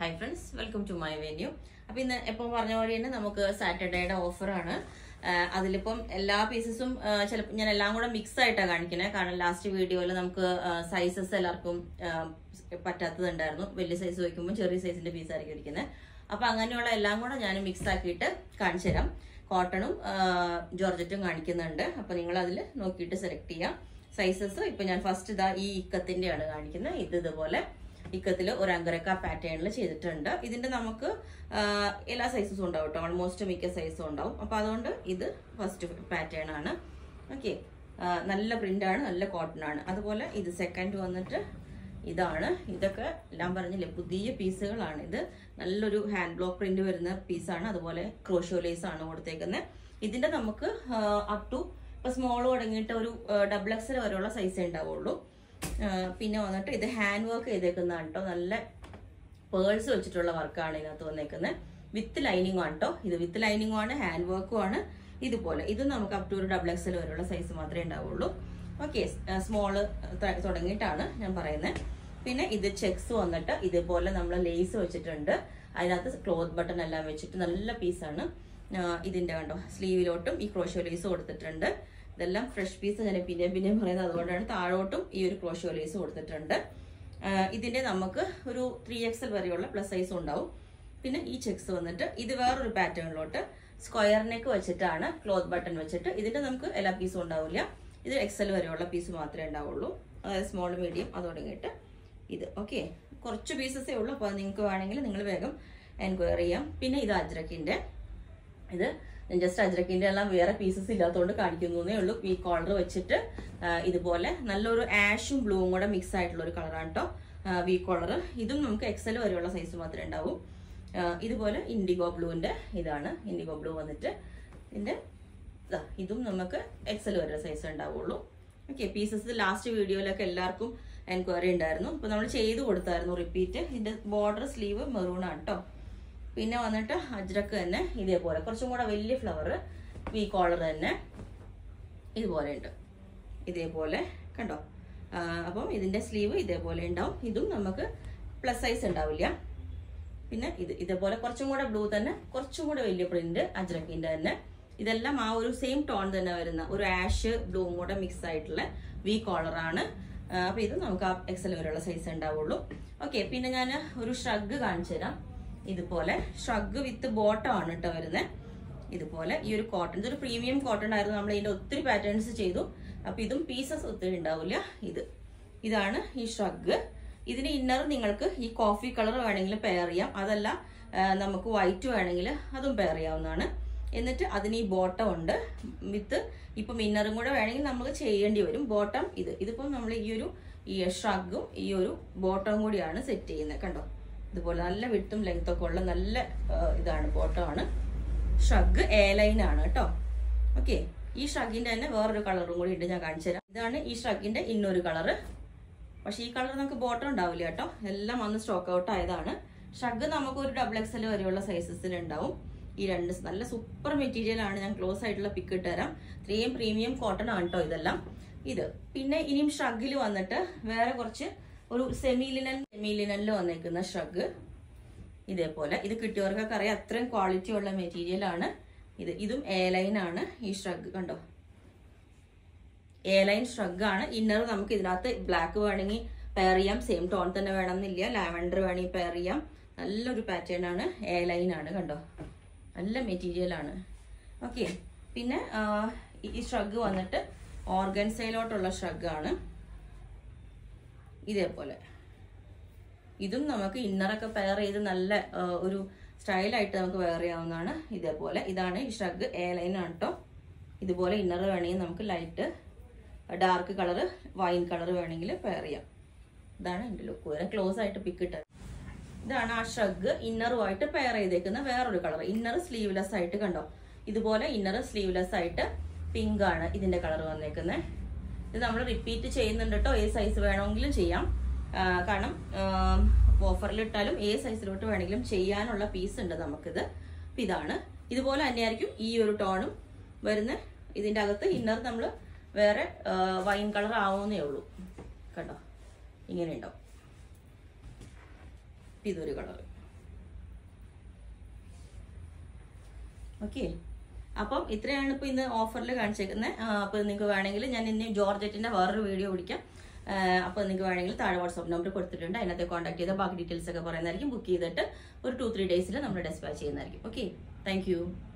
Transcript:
hi friends welcome to my venue അപ്പൊ ഇന്ന് എപ്പം പറഞ്ഞ പോലെ തന്നെ നമുക്ക് സാറ്റർഡേയുടെ ഓഫറാണ് അതിലിപ്പം എല്ലാ പീസസും ചിലപ്പോൾ ഞാൻ എല്ലാം കൂടെ മിക്സ് ആയിട്ടാണ് കാണിക്കുന്നത് കാരണം ലാസ്റ്റ് വീഡിയോയിൽ നമുക്ക് സൈസസ് എല്ലാവർക്കും ആ, പറ്റാത്തതുണ്ടായിരുന്നു വലിയ സൈസ് വയ്ക്കുമ്പോൾ ചെറിയ സൈസിന്റെ പീസ് ആയിരിക്കും ഇരിക്കുന്നത് അപ്പൊ അങ്ങനെയുള്ള എല്ലാം കൂടെ ഞാൻ മിക്സ് ആക്കിയിട്ട് കാണിച്ചു തരാം കോട്ടണും ജോർജറ്റും കാണിക്കുന്നുണ്ട് അപ്പൊ നിങ്ങൾ അതിൽ നോക്കിയിട്ട് സെലക്ട് ചെയ്യാം സൈസസ് ഇപ്പൊ ഞാൻ ഫസ്റ്റ് ഇതാ ഈ ഇക്കത്തിന്റെയാണ് കാണിക്കുന്നത് ഇത് ഇതുപോലെ ഇക്കത്തിൽ ഒരു അങ്കരക്ക പാറ്റേണിൽ ചെയ്തിട്ടുണ്ട് ഇതിന്റെ നമുക്ക് ആ, എല്ലാ സൈസസും ഉണ്ടാവും കേട്ടോ ഓൾമോസ്റ്റ് മിക്ക സൈസും ഉണ്ടാവും അപ്പൊ അതുകൊണ്ട് ഇത് ഫസ്റ്റ് പാറ്റേൺ ആണ് ഓക്കെ നല്ല പ്രിന്റ് ആണ് നല്ല കോട്ടൺ ആണ് അതുപോലെ ഇത് സെക്കൻഡ് വന്നിട്ട് ഇതാണ് ഇതൊക്കെ എല്ലാം പറഞ്ഞില്ലേ പുതിയ പീസുകളാണ് ഇത് നല്ലൊരു ഹാൻഡ് ബ്ലോക്ക് പ്രിന്റ് വരുന്ന പീസാണ് അതുപോലെ ക്രോഷോ ലേസ് ആണ് കൊടുത്തേക്കുന്നത് ഇതിന്റെ നമുക്ക് അപ് ടു ഇപ്പൊ സ്മോൾ തുടങ്ങിയിട്ട് ഒരു ഡബിൾ എക്സൽ വരെയുള്ള സൈസേ ഉണ്ടാവുള്ളൂ ആ, പിന്നെ വന്നിട്ട് ഇത് ഹാൻഡ് വർക്ക് ചെയ്തേക്കുന്നതാണ് കേട്ടോ നല്ല പേൾസ് വെച്ചിട്ടുള്ള വർക്കാണ് ഇതിനകത്ത് വന്നേക്കുന്നത് വിത്ത് ലൈനിങ് ആണ് കേട്ടോ ഇത് വിത്ത് ലൈനിങ്ങും ആണ് ഹാൻഡ് വർക്കും ആണ് ഇതുപോലെ ഇത് നമുക്ക് അപ് ടു ഒരു ഡബിൾ എക്സൽ വരെയുള്ള സൈസ് മാത്രമേ ഉണ്ടാവുള്ളൂ ഓക്കെ സ്മോള് തുടങ്ങിയിട്ടാണ് ഞാൻ പറയുന്നത് പിന്നെ ഇത് ചെക്സ് വന്നിട്ട് ഇതുപോലെ നമ്മൾ ലേസ് വെച്ചിട്ടുണ്ട് അതിനകത്ത് ക്ലോത്ത് ബട്ടൺ എല്ലാം വെച്ചിട്ട് നല്ല പീസാണ് ഇതിന്റെ കണ്ടോ സ്ലീവിലോട്ടും ഈ ക്രോഷോ ലേസ് കൊടുത്തിട്ടുണ്ട് ഇതെല്ലാം ഫ്രഷ് പീസ് ഞാൻ പിന്നെയും പിന്നെയും പറയുന്നത് അതുകൊണ്ടാണ് താഴോട്ടും ഈ ഒരു ക്രോഷോ ലേസ് കൊടുത്തിട്ടുണ്ട് ആ, ഇതിന്റെ നമുക്ക് ഒരു ത്രീ എക്സൽ വരെയുള്ള പ്ലസ് സൈസ് ഉണ്ടാവും പിന്നെ ഈ ചെക്സ് വന്നിട്ട് ഇത് വേറൊരു പാറ്റേണിലോട്ട് സ്ക്വയർ നെക്ക് വെച്ചിട്ടാണ് ക്ലോത്ത് ബട്ടൺ വെച്ചിട്ട് ഇതിന്റെ നമുക്ക് എല്ലാ പീസും ഉണ്ടാവില്ല ഇത് എക്സൽ വരെയുള്ള പീസ് മാത്രമേ ഉണ്ടാവുള്ളൂ അതായത് സ്മോൾ മീഡിയം അത് തുടങ്ങിയിട്ട് ഇത് ഓക്കെ കുറച്ച് പീസസേ ഉള്ളൂ അപ്പോൾ നിങ്ങൾക്ക് വേണമെങ്കിൽ നിങ്ങൾ വേഗം എൻക്വയറി ചെയ്യാം പിന്നെ ഇത് അജ്രക്കിന്റെ ഇത് ജസ്റ്റ് അജ്രക്കിന്റെ എല്ലാം വേറെ പീസസ് ഇല്ലാത്തതുകൊണ്ട് കാണിക്കുന്നേ ഉള്ളൂ ഈ കോളർ വെച്ചിട്ട് ആ, ഇതുപോലെ നല്ലൊരു ആഷും ബ്ലൂവും കൂടെ മിക്സ് ആയിട്ടുള്ള ഒരു കളറാണ് കേട്ടോ വി കോളർ ഇതും നമുക്ക് എക്സൽ വരെയുള്ള സൈസ് മാത്രമേ ഉണ്ടാവൂ ആ, ഇതുപോലെ ഇൻഡിഗോ ബ്ലൂവിന്റെ ഇതാണ് ഇൻഡിഗോ ബ്ലൂ വന്നിട്ട് ഇതിന്റെ ദാ, ഇതും നമുക്ക് എക്സൽ വരെ സൈസ് ഉണ്ടാവുള്ളൂ ഓക്കെ പീസസ് ലാസ്റ്റ് വീഡിയോയിലൊക്കെ എല്ലാവർക്കും എൻക്വയറി ഉണ്ടായിരുന്നു അപ്പൊ നമ്മൾ ചെയ്ത് കൊടുത്തായിരുന്നു റിപ്പീറ്റ് ഇതിന്റെ ബോർഡർ സ്ലീവ് മെറൂൺ ആണ് കേട്ടോ പിന്നെ വന്നിട്ട് അജ്രക്ക് തന്നെ ഇതേപോലെ കുറച്ചും കൂടെ വലിയ ഫ്ലവർ വി കോളർ തന്നെ ഇതുപോലെ ഉണ്ട് ഇതേപോലെ കണ്ടോ ആ, അപ്പം ഇതിന്റെ സ്ലീവ് ഇതേപോലെ ഉണ്ടാവും ഇതും നമുക്ക് പ്ലസ് സൈസ് ഉണ്ടാവില്ല പിന്നെ ഇത് ഇതേപോലെ കുറച്ചും കൂടെ ബ്ലൂ തന്നെ കുറച്ചും കൂടെ വലിയ പ്രിന്റ് അജ്രക്കിന്റെ തന്നെ ഇതെല്ലാം ആ ഒരു സെയിം ടോൺ തന്നെ വരുന്ന ഒരു ആഷ് ബ്ലൂവും കൂടെ മിക്സ് ആയിട്ടുള്ള വി കോളർ ആണ് ആ, അപ്പൊ ഇത് നമുക്ക് ആ എക്സൽ വരെയുള്ള സൈസ് ഉണ്ടാവുള്ളൂ ഓക്കെ പിന്നെ ഞാൻ ഒരു ഷ്രഗ് കാണിച്ചു തരാം ഇതുപോലെ ഷ്രഗ് വിത്ത് ബോട്ടം ആണ് കേട്ടോ വരുന്നത് ഇതുപോലെ ഈ ഒരു കോട്ടൺ ഇതൊരു പ്രീമിയം കോട്ടൺ ആയിരുന്നു നമ്മൾ ഇതിന്റെ ഒത്തിരി പാറ്റേൺസ് ചെയ്തു അപ്പൊ ഇതും പീസസ് ഒത്തിരി ഉണ്ടാവില്ല ഇത് ഇതാണ് ഈ ഷ്രഗ് ഇതിന് ഇന്നർ നിങ്ങൾക്ക് ഈ കോഫി കളർ വേണമെങ്കിൽ പെയർ ചെയ്യാം അതല്ല ആ, നമുക്ക് വൈറ്റ് വേണമെങ്കിൽ അതും പെയർ ചെയ്യാവുന്നതാണ് എന്നിട്ട് അതിന് ഈ ബോട്ടം ഉണ്ട് വിത്ത് ഇപ്പം ഇന്നറും കൂടെ വേണമെങ്കിൽ നമുക്ക് ചെയ്യേണ്ടി വരും ബോട്ടം ഇത് ഇതിപ്പം നമ്മൾ ഈ ഒരു ഈ ഷ്രഗും ഈ ഒരു ബോട്ടവും കൂടിയാണ് സെറ്റ് ചെയ്യുന്നത് കണ്ടോ ഇതുപോലെ നല്ല വിട്ടും ലെങ്ത് ഒക്കെ ഉള്ള നല്ല ആ, ഇതാണ് ബോട്ടമാണ് ഷ്രഗ് എ ലൈൻ ആണ് കേട്ടോ ഓക്കെ ഈ ഷ്രഗിന്റെ തന്നെ വേറൊരു കളറും കൂടി ഉണ്ട് ഞാൻ കാണിച്ചു തരാം ഇതാണ് ഈ ഷ്രഗിന്റെ ഇന്നൊരു കളറ് പക്ഷെ ഈ കളർ നമുക്ക് ബോട്ടം ഉണ്ടാവില്ല കേട്ടോ എല്ലാം വന്ന് സ്റ്റോക്ക് ഔട്ട് ആയതാണ് ഷഗ് നമുക്ക് ഒരു ഡബിൾ എക്സൽ വരെയുള്ള സൈസസിൽ ഉണ്ടാവും ഈ രണ്ട് നല്ല സൂപ്പർ മെറ്റീരിയൽ ആണ് ഞാൻ ക്ലോസ് ആയിട്ടുള്ള പിക്ക് ഇട്ട് തരാം ഇത്രയും പ്രീമിയം കോട്ടൺ ആണ് കേട്ടോ ഇതെല്ലാം ഇത് പിന്നെ ഇനിയും ഷ്രഗിൽ വന്നിട്ട് വേറെ കുറച്ച് ഒരു സെമി ലിനൻ സെമി ലിനനിൽ വന്നേക്കുന്ന ഷ്രഗ് ഇതേപോലെ ഇത് കിട്ടിയവർക്കൊക്കെ അറിയാം അത്രയും ക്വാളിറ്റി ഉള്ള മെറ്റീരിയൽ ആണ് ഇത് ഇതും എ ലൈൻ ആണ് ഈ ഷ്രഗ് കണ്ടോ എ ലൈൻ ഷ്രഗ് ആണ് ഇന്നർ നമുക്ക് ഇതിനകത്ത് ബ്ലാക്ക് വേണമെങ്കിൽ പെയർ ചെയ്യാം സെയിം ടോൺ തന്നെ വേണമെന്നില്ല ലാവൻഡർ വേണമെങ്കിൽ പെയർ ചെയ്യാം നല്ലൊരു പാറ്റേൺ ആണ് എ ലൈൻ ആണ് കണ്ടോ നല്ല മെറ്റീരിയൽ ആണ് ഓക്കെ പിന്നെ ആ, ഈ- ഈ ഷ്രഗ് വന്നിട്ട് ഓർഗൻസയിലോട്ടുള്ള ഷ്രഗ് ആണ് ഇതേപോലെ ഇതും നമുക്ക് ഇന്നറൊക്കെ പെയർ ചെയ്ത് നല്ല ആ, ഒരു സ്റ്റൈലായിട്ട് നമുക്ക് വെയർ ചെയ്യാവുന്നതാണ് ഇതേപോലെ ഇതാണ് ഈ ഷ്രഗ് എ ലൈൻ ആണ് കേട്ടോ ഇതുപോലെ ഇന്നർ വേണമെങ്കിൽ നമുക്ക് light dark colour wine colour വേണമെങ്കിൽ പെയർ ചെയ്യാം ഇതാണ് എൻ്റെ ലുക്ക് വരെ ക്ലോസ് ആയിട്ട് പിക്ക് ഇട്ടത് ഇതാണ് ആ ഷ്രഗ് ഇന്നറുമായിട്ട് പെയർ ചെയ്തേക്കുന്ന വേറൊരു കളർ ഇന്നർ സ്ലീവ്ലെസ് ആയിട്ട് കണ്ടോ ഇതുപോലെ ഇന്നർ സ്ലീവ്ലെസ് ആയിട്ട് പിങ്ക് ആണ് ഇതിന്റെ കളർ വന്നേക്കുന്നത് ഇത് നമ്മൾ റിപ്പീറ്റ് ചെയ്യുന്നുണ്ട് കേട്ടോ ഏത് സൈസ് വേണമെങ്കിലും ചെയ്യാം ആ, കാരണം ഓഫറിൽ ഇട്ടാലും ഏത് സൈസിലോട്ട് വേണമെങ്കിലും ചെയ്യാനുള്ള പീസ് ഉണ്ട് നമുക്കിത് അപ്പൊ ഇതാണ് ഇതുപോലെ തന്നെയായിരിക്കും ഈ ഒരു ടോണും വരുന്ന ഇതിന്റെ അകത്ത് ഇന്നർ നമ്മൾ വേറെ വൈൻ കളർ ആവുന്നേ ഉള്ളൂ കണ്ടോ ഇങ്ങനെ ഉണ്ടാവും ഇതൊരു കളർ ഓക്കെ അപ്പം ഇത്രയാണ് ഇപ്പോൾ ഇന്ന് ഓഫറിൽ കാണിച്ചേക്കുന്നത് അപ്പോൾ നിങ്ങൾക്ക് വേണമെങ്കിൽ ഞാൻ ഇനി ജോർജറ്റിൻ്റെ വേറൊരു വീഡിയോ പിടിക്കാം അപ്പോൾ നിങ്ങൾക്ക് വേണമെങ്കിൽ താഴെ വാട്സാപ്പ് നമ്പർ കൊടുത്തിട്ടുണ്ട് അതിനകത്ത് കോൺടാക്ട് ചെയ്താൽ ബാക്കി ഡീറ്റെയിൽസ് ഒക്കെ പറയുന്നതായിരിക്കും ബുക്ക് ചെയ്തിട്ട് ഒരു ടു ത്രീ ഡേയ്സിൽ നമ്മൾ ഡെസ്പാച്ച് ചെയ്യുന്നതായിരിക്കും ഓക്കെ താങ്ക്